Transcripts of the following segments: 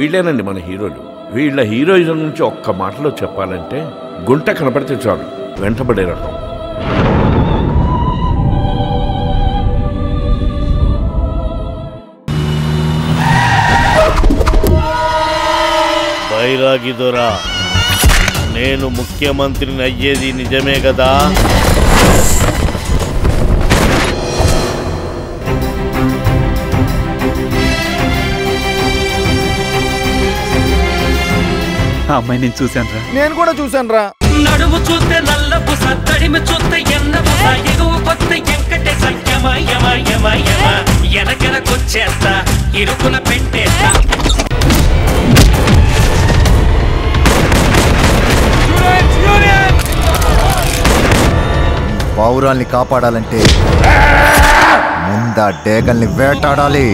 వీళ్ళేనండి మన హీరోలు వీళ్ళ హీరోయిజం నుంచి ఒక్క మాటలో చెప్పాలంటే గుంట కనపడితే చాలు వెంటబడే రకం బైరాగి దొరా నేను ముఖ్యమంత్రిని అయ్యేది నిజమే కదా ఆ అమ్మాయి నేను చూశాను రా నేను కూడా చూశాను రా నడుము చూస్తే నల్ల పుస తడిమి చూస్తే ఎన్న పుస ఎగువ కొత్త ఎంకటేశ యమ యమ యమ యమ ఎనకెనకొచ్చేస్తా ఇరుకున పెట్టేస్తా పౌరాల్ని కాపాడాలంటే ముందా డేగల్ని వేటాడాలి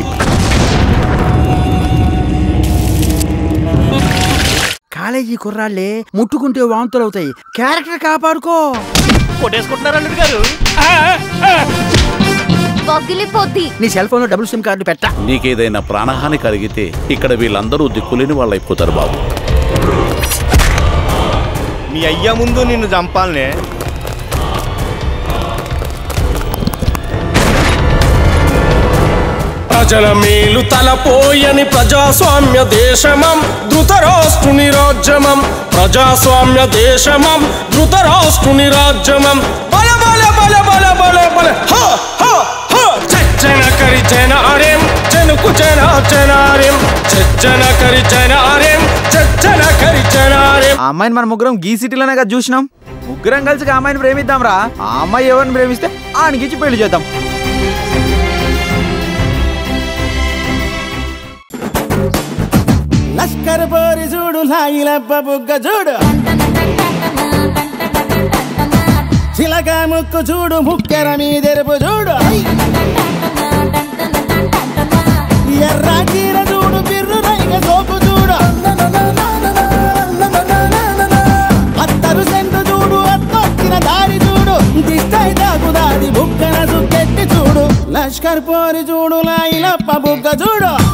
కాలేజీ కుర్రాళ్ళే ముట్టుకుంటే వాంతులు అవుతాయి క్యారెక్టర్ కాపాడుకో కొట్టేసుకుంటున్నారు అల్లుడు గారు పగిలిపోద్ది నీ సెల్ ఫోన్ లో డబుల్ సిమ్ కార్డు పెట్టా నీకేదైనా ప్రాణహాని కలిగితే ఇక్కడ వీళ్ళందరూ దిక్కులేని వాళ్ళైపోతారు బాబు మీ అయ్య ముందు నిన్ను చంపాలనే ప్రజల మేలు తలపోయని ప్రజాస్వామ్య దేశమం ధృతరాష్ట్రుని రాజ్యమం ప్రజాస్వామ్య దేశమం ధృతరాష్ట్రుని రాజ్యమం బల బల బల బల బల బల హ హ హ చచ్చన కరి జనారేం జనుకు జన జనారేం చచ్చన కరి జనారేం చచ్చన కరి జనారేం ఆ అమ్మాయిని మన ముగ్గురం గీ సిటీలోనే కదా చూసినాం ముగ్గురం కలిసి ఆ అమ్మాయిని ప్రేమిద్దాం రా ఆ అమ్మాయి ఎవరిని ప్రేమిస్తే ఆనికిచ్చి పెళ్లి చేద్దాం లష్కర్ పోరి చూడు లాయిలబ్బ బుగ్గ చూడు చిలక ముక్కు చూడు ముక్కెర మీదెరుపు చూడు ఎర్ర చీర చూడు బిర్రు రైగ సోపు చూడు అత్తరు సెంటు చూడు అత్తొచ్చిన దారి చూడు దిష్టై దాకు దాడి బుక్కన సుక్కెట్టి చూడు లష్కర్ పోరి చూడు లాయిలప్ప బుగ్గ చూడు